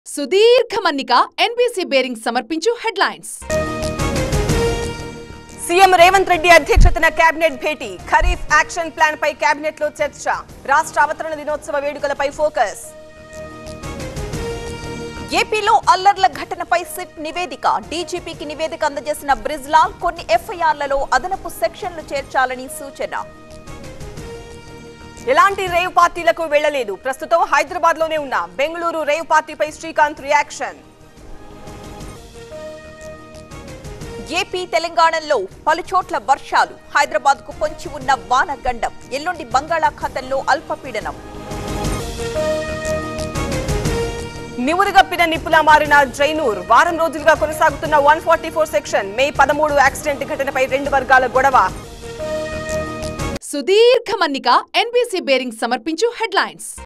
సుదీర్ఘ మన్నిక NBC bearing సమర్పించు హెడ్లైన్స్ సీఎం రేవంత్ రెడ్డి అధ్యక్షతన కేబినెట్ భేటీ ఖరీఫ్ యాక్షన్ ప్లాన్ పై కేబినెట్ లో చర్చ రాష్ట్ర అవతరణ దినోత్సవ వేడుకలపై ఫోకస్ ఏపీలో అల్లర్ల ఘటనపై సిట్ నివేదిక డీజీపీకి నివేదిక అందజేసిన బ్రిజ్లాల్ కొన్ని ఎఫ్ఐఆర్లలో అదనపు సెక్షన్లు చేర్చాలని సూచన ఎలాంటి రేవ్ పార్టీలకు వెళ్లలేదు ప్రస్తుతం హైదరాబాద్ లోనే ఉన్న బెంగళూరు రేవ్ పార్టీపై శ్రీకాంత్ రియాక్షన్ ఏపీ తెలంగాణలో పలు చోట్ల వర్షాలు హైదరాబాద్ కు పొంచి ఉన్న వానగండం ఎల్లుండి బంగాళాఖాతంలో అల్పపీడనం నివురుగప్పిన నిప్పులా మారిన జైనూర్ వారం రోజులుగా కొనసాగుతున్న one forty four section May పదమూడు యాక్సిడెంట్ ఘటనపై రెండు వర్గాల గొడవ సుదీర్ఘ మన్నిక ఎన్బీసీ బేరింగ్ సమర్పించు హెడ్లైన్స్